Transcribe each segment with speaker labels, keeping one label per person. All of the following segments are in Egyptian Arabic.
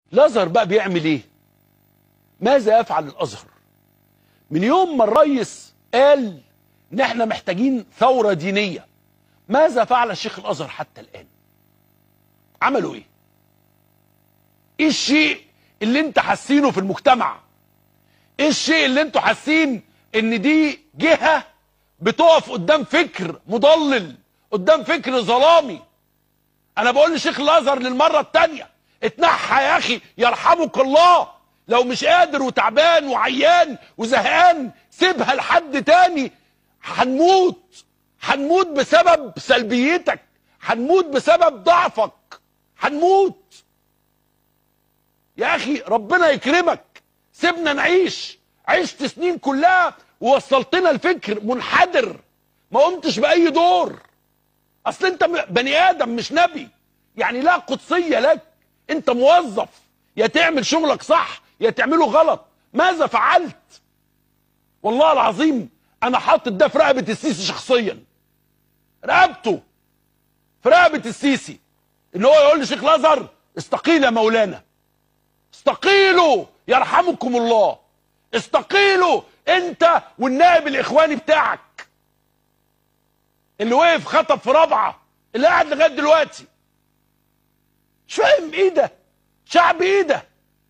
Speaker 1: الازهر بقى بيعمل ايه ماذا يفعل الازهر من يوم ما الرئيس قال ان احنا محتاجين ثوره دينيه ماذا فعل الشيخ الازهر حتى الان عملوا ايه ايه الشيء اللي انت حاسينه في المجتمع ايه الشيء اللي انتوا حاسين ان دي جهه بتقف قدام فكر مضلل قدام فكر ظلامي انا بقول لشيخ الازهر للمره الثانيه اتنحى يا اخي يرحمك الله لو مش قادر وتعبان وعيان وزهقان سيبها لحد تاني هنموت هنموت بسبب سلبيتك هنموت بسبب ضعفك هنموت يا اخي ربنا يكرمك سيبنا نعيش عشت سنين كلها ووصلتنا الفكر منحدر ما قمتش باي دور اصل انت بني ادم مش نبي يعني لا قدسيه لك انت موظف يا تعمل شغلك صح يا تعمله غلط ماذا فعلت والله العظيم انا حاطط ده في رقبه السيسي شخصيا رقبته في رقبه السيسي ان هو يقول لشيخ الازهر استقيل يا مولانا استقيلوا يرحمكم الله استقيلوا انت والنائب الاخواني بتاعك اللي وقف خطب في رابعه اللي قاعد لغايه دلوقتي مش فاهم ايه ده شعب ايه ده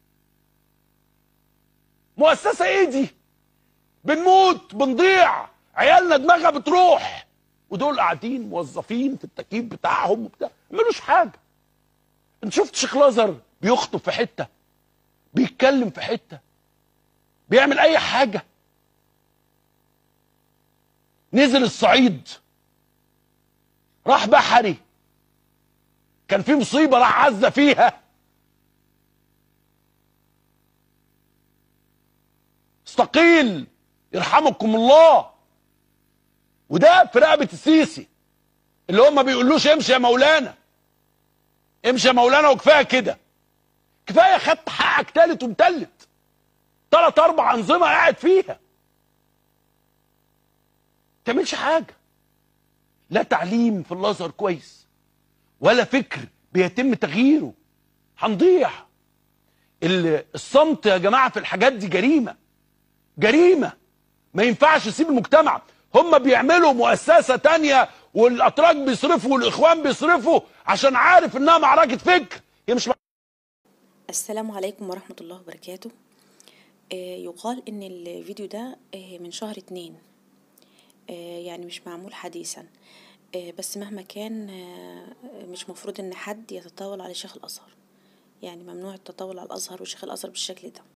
Speaker 1: مؤسسه ايه دي بنموت بنضيع عيالنا دماغها بتروح ودول قاعدين موظفين في التكييف بتاعهم وبتاع ما ملوش حاجه انت شفت شيخ لازر بيخطب في حته بيتكلم في حته بيعمل اي حاجه نزل الصعيد راح بحري كان في مصيبه راح عزه فيها استقيل يرحمكم الله وده في رقبه السيسي اللي هم ما بيقولوش امشي يا مولانا امشي يا مولانا وكفايه كده كفايه خدت حقك تالت ومتلت تلات اربع انظمه قاعد فيها تعملش حاجه لا تعليم في الازهر كويس ولا فكر بيتم تغييره هنضيع الصمت يا جماعه في الحاجات دي جريمه جريمه ما ينفعش يسيب المجتمع هم بيعملوا مؤسسه تانية والاتراك بيصرفوا والاخوان بيصرفوا عشان عارف انها معركه فكر هي مش
Speaker 2: السلام عليكم ورحمة الله وبركاته آه يقال ان الفيديو ده آه من شهر اتنين آه يعني مش معمول حديثا آه بس مهما كان آه مش مفروض ان حد يتطاول على شيخ الازهر يعني ممنوع التطاول على الازهر وشيخ الازهر بالشكل ده